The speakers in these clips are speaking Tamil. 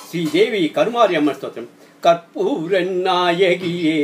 ஸ்ரீதேவி கருமாரி அம்மன் ஸ்தோத்திரம் கற்பூர நாயகியே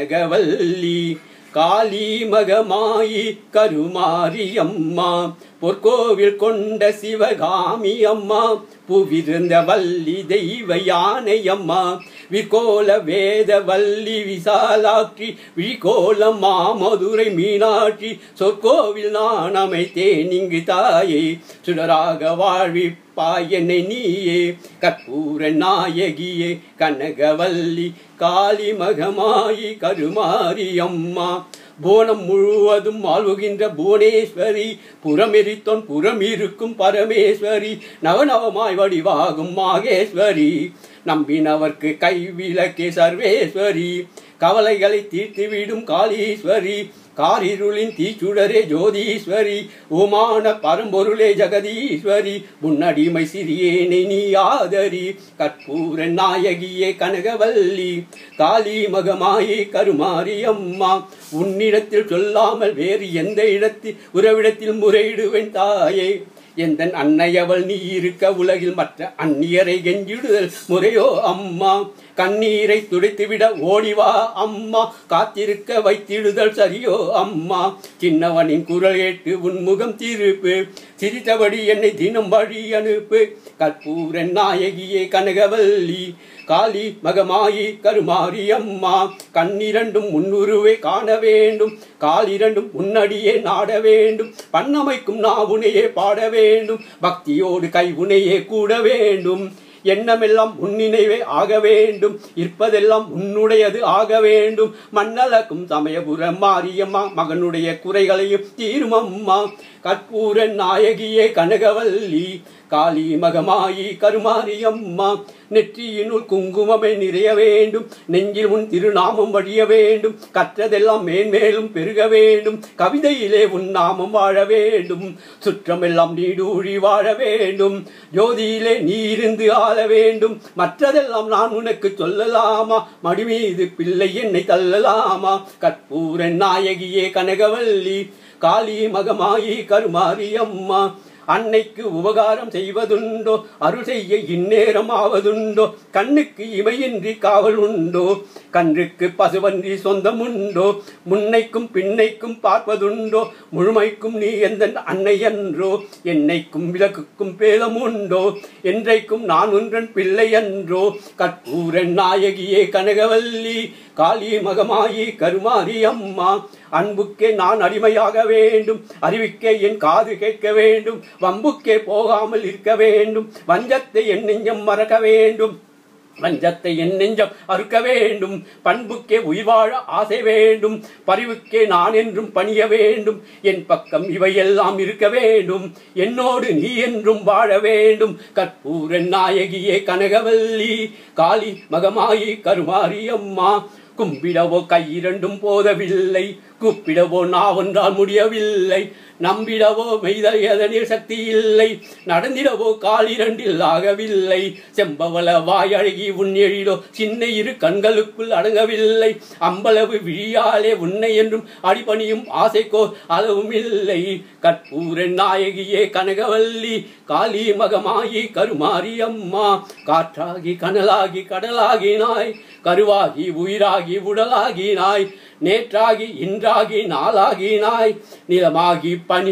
கனகவல்லி காளி மகமாயி கருமாரி அம்மா பொற்கோவில் கொண்ட சிவகாமி அம்மா புவிருந்த வள்ளி தெய்வ யானை அம்மா விகோல வேத வள்ளி விசாலாட்சி விழிகோல மாமதுரை மீனாட்சி சொற்கோவில் நான் அமைத்தேன் இங்கு தாயே சுடராக வாழ்விப்பாய் என்னை நீயே கற்பூர நாயகியே கனகவல்லி காளி மகமாயி கருமாரி அம்மா போனம் முழுவதும் ஆளுகின்ற புவனேஸ்வரி புறமெரித்தோன் புறம் இருக்கும் பரமேஸ்வரி நவநவமாய் வடிவாகும் மாகேஸ்வரி நம்பினவர்க்கு கைவிளக்கே சர்வேஸ்வரி கவலைகளை தீர்த்துவிடும் காளீஸ்வரி காரிருளின் தீச்சுடரே ஜோதீஸ்வரி உமான பரம்பொருளே ஜெகதீஸ்வரி முன்னடிமை சிறியேனை நீ ஆதரி கற்பூர நாயகியே கனகவல்லி காளி மகமாயி கருமாரி அம்மா உன்னிடத்தில் சொல்லாமல் வேறு எந்த இடத்தில் உறவிடத்தில் முறையிடுவேன் தாயே எந்த அன்னையவள் நீ இருக்க உலகில் மற்ற அந்நியரை கெஞ்சிடுதல் முறையோ அம்மா கண்ணீரை துடைத்துவிட ஓடிவா அம்மா காத்திருக்க வைத்திடுதல் சரியோ அம்மா சின்னவனின் குரல் கேட்டு உன் முகம் திருப்பு சிரித்தபடி என்னை தினம் வழி அனுப்பு கற்பூர நாயகியே கனகவல்லி காளி மகமாயி கருமாரி அம்மா கண்ணிரண்டும் முன்னுருவே காண வேண்டும் காலிரண்டும் முன்னடியே நாட வேண்டும் பண்ணமைக்கும் நாவுனையே பாட வேண்டும் பக்தியோடு கைவுனையே கூட வேண்டும் எண்ணமெல்லாம் உன்னினைவே ஆக வேண்டும் இருப்பதெல்லாம் உன்னுடையது ஆக வேண்டும் மண்ணலக்கும் சமயபுரம் மாரியம்மா மகனுடைய குறைகளையும் தீருமம்மா கற்பூர நாயகியே கனகவல்லி காளி மகமாயி கருமாரி அம்மா நெற்றியினுள் குங்குமமே நிறைய வேண்டும் நெஞ்சில் உன் திருநாமம் வழிய வேண்டும் கற்றதெல்லாம் மேன்மேலும் பெருக வேண்டும் கவிதையிலே உன் நாமம் வாழ வேண்டும் சுற்றமெல்லாம் நீடூழி வாழ வேண்டும் ஜோதியிலே நீ இருந்து ஆள வேண்டும் மற்றதெல்லாம் நான் உனக்கு சொல்லலாமா மடி மீது பிள்ளை என்னை தள்ளலாமா கற்பூர நாயகியே கனகவல்லி காளி மகமாயி கருமாரி அம்மா அன்னைக்கு உபகாரம் செய்வதுண்டோ அருள் செய்ய இந்நேரம் ஆவதுண்டோ கண்ணுக்கு இமையின்றி காவல் உண்டோ கன்றுக்கு பசுவன்றி சொந்தம் உண்டோ முன்னைக்கும் பின்னைக்கும் பார்ப்பதுண்டோ முழுமைக்கும் நீ எந்த அன்னை என்றோ என்னைக்கும் விளக்குக்கும் பேதம் உண்டோ என்றைக்கும் நான் ஒன்றன் பிள்ளை என்றோ கற்பூர நாயகியே கனகவல்லி காளி மகமாயி கருமாரி அம்மா அன்புக்கே நான் அடிமையாக வேண்டும் அறிவிக்கே என் காது கேட்க வேண்டும் வம்புக்கே போகாமல் இருக்க வேண்டும் வஞ்சத்தை என் நெஞ்சம் மறக்க வேண்டும் வஞ்சத்தை என் நெஞ்சம் அறுக்க வேண்டும் பண்புக்கே உயிர் வாழ ஆசை வேண்டும் பரிவுக்கே நான் என்றும் பணிய வேண்டும் என் பக்கம் இவையெல்லாம் இருக்க வேண்டும் என்னோடு நீ என்றும் வாழ வேண்டும் கற்பூர நாயகியே கனகவல்லி காளி மகமாயி கருமாரி அம்மா கும்பிடவோ கையிரண்டும் போதவில்லை கூப்பிடவோ நாவொன்றால் முடியவில்லை நம்பிடவோ மெய்தறியதனில் சக்தி இல்லை நடந்திடவோ காலிரண்டில் ஆகவில்லை செம்பவள வாயழகி உன் எழிலோ சின்ன இரு கண்களுக்குள் அடங்கவில்லை அம்பளவு விழியாலே உன்னை என்றும் அடிபணியும் ஆசைக்கோ அளவும் இல்லை கற்பூர நாயகியே கனகவல்லி காளி மகமாயி கருமாரி அம்மா காற்றாகி கனலாகி கடலாகினாய் கருவாகி உயிராகி உடலாகினாய் நேற்றாகி இன்றாகி நாளாகினாய் நிலமாகி பனி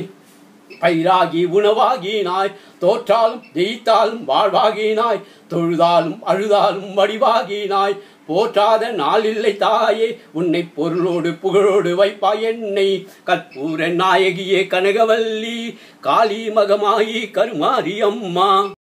பயிராகி உணவாகினாய் தோற்றாலும் ஜெயித்தாலும் வாழ்வாகினாய் தொழுதாலும் அழுதாலும் வடிவாகினாய் போற்றாத நாளில்லை தாயே உன்னை பொருளோடு புகழோடு வைப்பாய் என்னை கற்பூர நாயகியே கனகவல்லி காளி மகமாயி கருமாரி அம்மா